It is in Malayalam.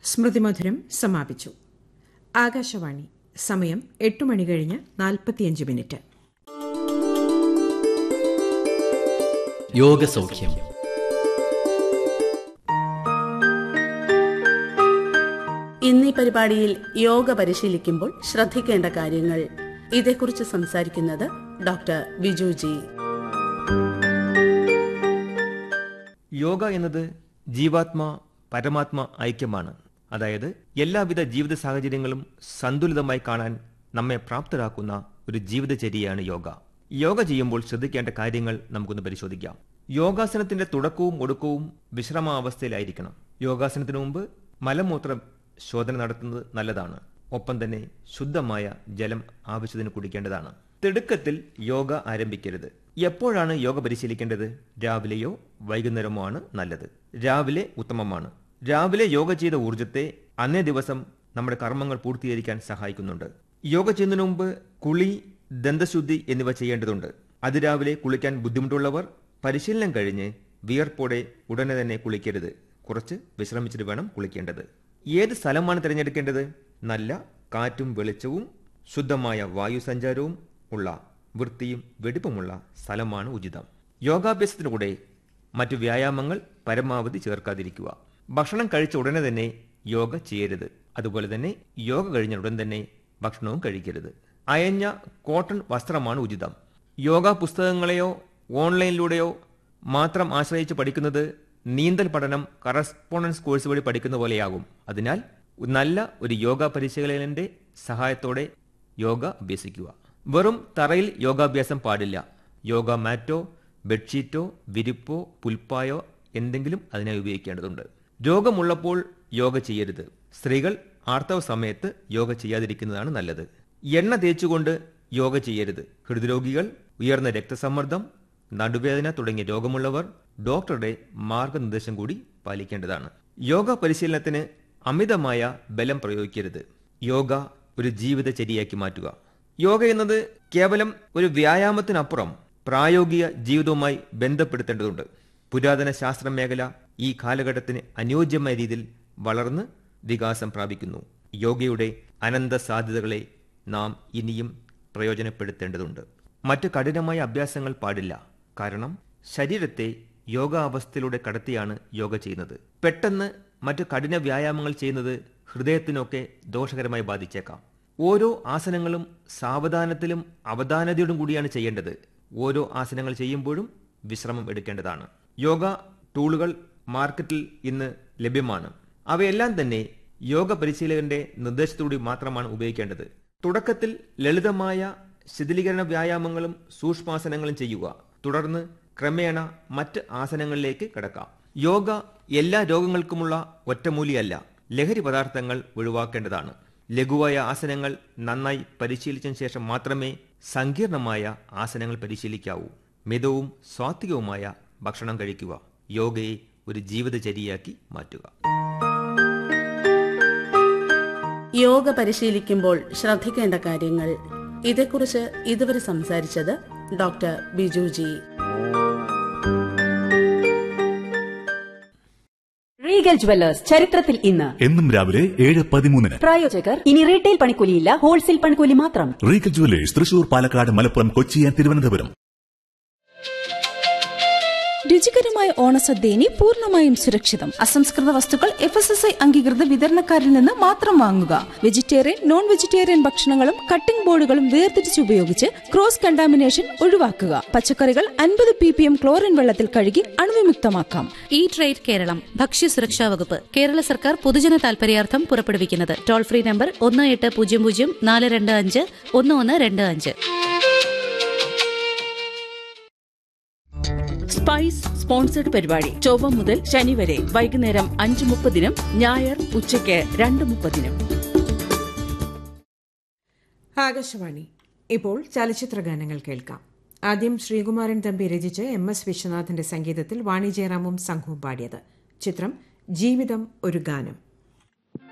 സ്മൃതിമധുരം സമാപിച്ചു ആകാശവാണി സമയം എട്ട് മണി കഴിഞ്ഞ് നാൽപ്പത്തിയഞ്ച് മിനിറ്റ് യോഗസൗഖ്യം ഇന്നീ പരിപാടിയിൽ യോഗ പരിശീലിക്കുമ്പോൾ ശ്രദ്ധിക്കേണ്ട കാര്യങ്ങൾ ഇതേക്കുറിച്ച് സംസാരിക്കുന്നത് ഡോക്ടർ ബിജു ജി യോഗ എന്നത് ജീവാത്മ പരമാത്മ ഐക്യമാണ് അതായത് എല്ലാവിധ ജീവിത സാഹചര്യങ്ങളും സന്തുലിതമായി കാണാൻ നമ്മെ പ്രാപ്തരാക്കുന്ന ഒരു ജീവിതചര്യയാണ് യോഗ യോഗ ചെയ്യുമ്പോൾ ശ്രദ്ധിക്കേണ്ട കാര്യങ്ങൾ നമുക്കൊന്ന് പരിശോധിക്കാം യോഗാസനത്തിന്റെ തുടക്കവും ഒടുക്കവും വിശ്രമാവസ്ഥയിലായിരിക്കണം യോഗാസനത്തിന് മുമ്പ് മലമൂത്ര ശോധന നടത്തുന്നത് നല്ലതാണ് ഒപ്പം തന്നെ ശുദ്ധമായ ജലം ആവശ്യത്തിന് കുടിക്കേണ്ടതാണ് തിടുക്കത്തിൽ യോഗ ആരംഭിക്കരുത് എപ്പോഴാണ് യോഗ പരിശീലിക്കേണ്ടത് രാവിലെയോ വൈകുന്നേരമോ ആണ് നല്ലത് രാവിലെ ഉത്തമമാണ് രാവിലെ യോഗ ചെയ്ത ഊർജത്തെ അന്നേ ദിവസം നമ്മുടെ കർമ്മങ്ങൾ പൂർത്തീകരിക്കാൻ സഹായിക്കുന്നുണ്ട് യോഗ ചെയ്യുന്നതിന് മുമ്പ് കുളി ദന്തശുദ്ധി എന്നിവ ചെയ്യേണ്ടതുണ്ട് അതിരാവിലെ കുളിക്കാൻ ബുദ്ധിമുട്ടുള്ളവർ പരിശീലനം കഴിഞ്ഞ് വിയർപ്പോടെ ഉടനെ തന്നെ കുളിക്കരുത് കുറച്ച് വിശ്രമിച്ചിട്ട് വേണം കുളിക്കേണ്ടത് ഏത് സ്ഥലമാണ് തിരഞ്ഞെടുക്കേണ്ടത് നല്ല കാറ്റും വെളിച്ചവും ശുദ്ധമായ വായു സഞ്ചാരവും ഉള്ള വൃത്തിയും വെടിപ്പുമുള്ള സ്ഥലമാണ് ഉചിതം യോഗാഭ്യാസത്തിലൂടെ മറ്റു വ്യായാമങ്ങൾ പരമാവധി ചേർക്കാതിരിക്കുക ഭക്ഷണം കഴിച്ച ഉടനെ തന്നെ യോഗ ചെയ്യരുത് അതുപോലെ തന്നെ യോഗ കഴിഞ്ഞ ഉടൻ തന്നെ ഭക്ഷണവും കഴിക്കരുത് അയഞ്ഞ കോട്ടൺ വസ്ത്രമാണ് ഉചിതം യോഗ പുസ്തകങ്ങളെയോ ഓൺലൈനിലൂടെയോ മാത്രം ആശ്രയിച്ച് പഠിക്കുന്നത് നീന്തൽ പഠനം കറസ്പോണ്ടൻസ് കോഴ്സ് വഴി പഠിക്കുന്ന പോലെയാകും അതിനാൽ നല്ല ഒരു യോഗ പരിശീലകന്റെ സഹായത്തോടെ യോഗ അഭ്യസിക്കുക വെറും തറയിൽ യോഗാഭ്യാസം പാടില്ല യോഗ മാറ്റോ ബെഡ്ഷീറ്റോ വിരിപ്പോ പുൽപ്പായോ എന്തെങ്കിലും അതിനായി ഉപയോഗിക്കേണ്ടതുണ്ട് രോഗമുള്ളപ്പോൾ യോഗ ചെയ്യരുത് സ്ത്രീകൾ ആർത്തവ സമയത്ത് യോഗ ചെയ്യാതിരിക്കുന്നതാണ് നല്ലത് എണ്ണ തേച്ചുകൊണ്ട് യോഗ ചെയ്യരുത് ഹൃദ്രോഗികൾ ഉയർന്ന രക്തസമ്മർദ്ദം നടുവേദന തുടങ്ങിയ രോഗമുള്ളവർ ഡോക്ടറുടെ മാർഗനിർദ്ദേശം കൂടി പാലിക്കേണ്ടതാണ് യോഗ പരിശീലനത്തിന് അമിതമായ ബലം പ്രയോഗിക്കരുത് യോഗ ഒരു ജീവിതചര്യയാക്കി മാറ്റുക യോഗ എന്നത് കേവലം ഒരു വ്യായാമത്തിനപ്പുറം പ്രായോഗിക ജീവിതവുമായി ബന്ധപ്പെടുത്തേണ്ടതുണ്ട് പുരാതന ശാസ്ത്ര മേഖല ഈ കാലഘട്ടത്തിന് അനുയോജ്യമായ രീതിയിൽ വളർന്ന് വികാസം പ്രാപിക്കുന്നു യോഗയുടെ അനന്ത സാധ്യതകളെ നാം ഇനിയും പ്രയോജനപ്പെടുത്തേണ്ടതുണ്ട് മറ്റ് കഠിനമായ അഭ്യാസങ്ങൾ പാടില്ല കാരണം ശരീരത്തെ യോഗാവസ്ഥയിലൂടെ കടത്തിയാണ് യോഗ ചെയ്യുന്നത് പെട്ടെന്ന് മറ്റു കഠിന വ്യായാമങ്ങൾ ചെയ്യുന്നത് ഹൃദയത്തിനൊക്കെ ദോഷകരമായി ബാധിച്ചേക്കാം ഓരോ ആസനങ്ങളും സാവധാനത്തിലും അവധാനതയോടും കൂടിയാണ് ചെയ്യേണ്ടത് ഓരോ ആസനങ്ങൾ ചെയ്യുമ്പോഴും വിശ്രമം എടുക്കേണ്ടതാണ് യോഗ ടൂളുകൾ മാർക്കറ്റിൽ ഇന്ന് ലഭ്യമാണ് അവയെല്ലാം തന്നെ യോഗ പരിശീലകന്റെ നിർദ്ദേശത്തോടെ മാത്രമാണ് ഉപയോഗിക്കേണ്ടത് തുടക്കത്തിൽ ലളിതമായ ശിഥിലീകരണ വ്യായാമങ്ങളും സൂക്ഷ്മാസനങ്ങളും ചെയ്യുക തുടർന്ന് ക്രമേണ മറ്റ് ആസനങ്ങളിലേക്ക് കടക്കാം യോഗ എല്ലാ രോഗങ്ങൾക്കുമുള്ള ഒറ്റമൂലിയല്ല ലഹരി പദാർത്ഥങ്ങൾ ഒഴിവാക്കേണ്ടതാണ് ലഘുവായ ആസനങ്ങൾ നന്നായി പരിശീലിച്ചതിന് ശേഷം മാത്രമേ സങ്കീർണമായ ആസനങ്ങൾ പരിശീലിക്കാവൂ മിതവും സ്വാത്വികവുമായ ഭക്ഷണം കഴിക്കുക യോഗയെ ഒരു ജീവിതചര്യയാക്കി മാറ്റുക യോഗ പരിശീലിക്കുമ്പോൾ ശ്രദ്ധിക്കേണ്ട കാര്യങ്ങൾ ഇതേക്കുറിച്ച് ഇതുവരെ സംസാരിച്ചത് doctor Biju G Regal jewellers ചരിത്രത്തിൽ ഇന്ന് എന്നും രാവിലെ ഏഴ് പതിമൂന്നിന് പ്രായോജകർ ഇനി റീറ്റെയിൽ പണിക്കൂലിയില്ല ഹോൾസെയിൽ പണിക്കൂലി മാത്രം Regal jewellers Thrissur Palakkad Malappuram Kochi and Thiruvananthapuram രുചികരമായ ഓണസദ്യ ഇനി പൂർണ്ണമായും സുരക്ഷിതം അസംസ്കൃത വസ്തുക്കൾ എഫ് എസ് എസ് ഐ അംഗീകൃത വിതരണക്കാരിൽ നിന്ന് മാത്രം വാങ്ങുക വെജിറ്റേറിയൻ നോൺ വെജിറ്റേറിയൻ ഭക്ഷണങ്ങളും കട്ടിംഗ് ബോർഡുകളും വേർതിരിച്ച് ഉപയോഗിച്ച് ക്രോസ് കണ്ടാമിനേഷൻ ഒഴിവാക്കുക പച്ചക്കറികൾ അൻപത് പി പി എം ക്ലോറിൻ വെള്ളത്തിൽ കഴുകി അണുവിമുക്തമാക്കാം ഈ ട്രേഡ് കേരളം ഭക്ഷ്യസുരക്ഷാ വകുപ്പ് കേരള സർക്കാർ പൊതുജന താൽപര്യാർത്ഥം പുറപ്പെടുവിക്കുന്നത് ടോൾ ഫ്രീ നമ്പർ ഒന്ന് എട്ട് പൂജ്യം പൂജ്യം നാല് രണ്ട് അഞ്ച് ഒന്ന് ഒന്ന് രണ്ട് അഞ്ച് സ്പൈസ് സ്പോൺസർഡ് പരിപാടി ചൊവ്വ മുതൽ ശനി വരെ വൈകുന്നേരം അഞ്ച് മുപ്പതിനും ഞായർ ഉച്ചയ്ക്ക് രണ്ട് മുപ്പതിനും ആകാശവാണി ഇപ്പോൾ ചലച്ചിത്ര ഗാനങ്ങൾ കേൾക്കാം ആദ്യം ശ്രീകുമാരൻ തമ്പി രചിച്ച് എം എസ് വിശ്വനാഥിന്റെ സംഗീതത്തിൽ വാണി ജയറാമും സംഘവും പാടിയത് ചിത്രം ജീവിതം ഒരു ഗാനം